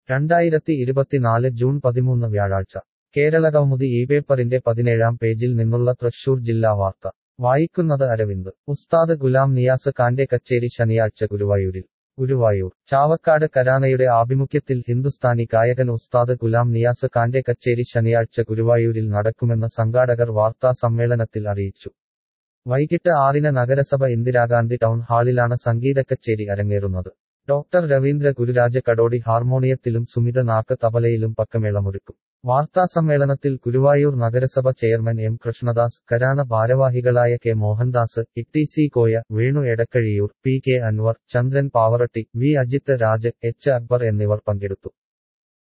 രണ്ടായിരത്തി ഇരുപത്തിനാല് ജൂൺ പതിമൂന്ന് വ്യാഴാഴ്ച കേരളകൗമുദി ഈ പേപ്പറിന്റെ പതിനേഴാം പേജിൽ നിന്നുള്ള തൃശൂർ ജില്ലാ വാർത്ത വായിക്കുന്നത് അരവിന്ദ് ഉസ്താദ് ഗുലാം നിയാസ് ഖാന്റെ കച്ചേരി ശനിയാഴ്ച ഗുരുവായൂരിൽ ഗുരുവായൂർ ചാവക്കാട് കരാനയുടെ ആഭിമുഖ്യത്തിൽ ഹിന്ദുസ്ഥാനി ഗായകൻ ഉസ്താദ് ഗുലാം നിയാസ് ഖാന്റെ കച്ചേരി ശനിയാഴ്ച ഗുരുവായൂരിൽ നടക്കുമെന്ന് സംഘാടകർ വാർത്താ സമ്മേളനത്തിൽ അറിയിച്ചു വൈകിട്ട് ആറിന് നഗരസഭ ഇന്ദിരാഗാന്ധി ടൗൺ ഹാളിലാണ് സംഗീതക്കച്ചേരി അരങ്ങേറുന്നത് ഡോക്ടർ രവീന്ദ്ര ഗുരുരാജ കടോടി ഹാർമോണിയത്തിലും സുമിത നാക്ക് തബലയിലും പക്കമേളമൊരുക്കും വാർത്താസമ്മേളനത്തിൽ ഗുരുവായൂർ നഗരസഭ ചെയർമാൻ എം കൃഷ്ണദാസ് കരാന ഭാരവാഹികളായ K Mohandas Itty C Koya Venu Edakkazhiyur P K Anwar Chandran Pavaratty V Ajith Raj H Akbar എന്നിവർ പങ്കെടുത്തു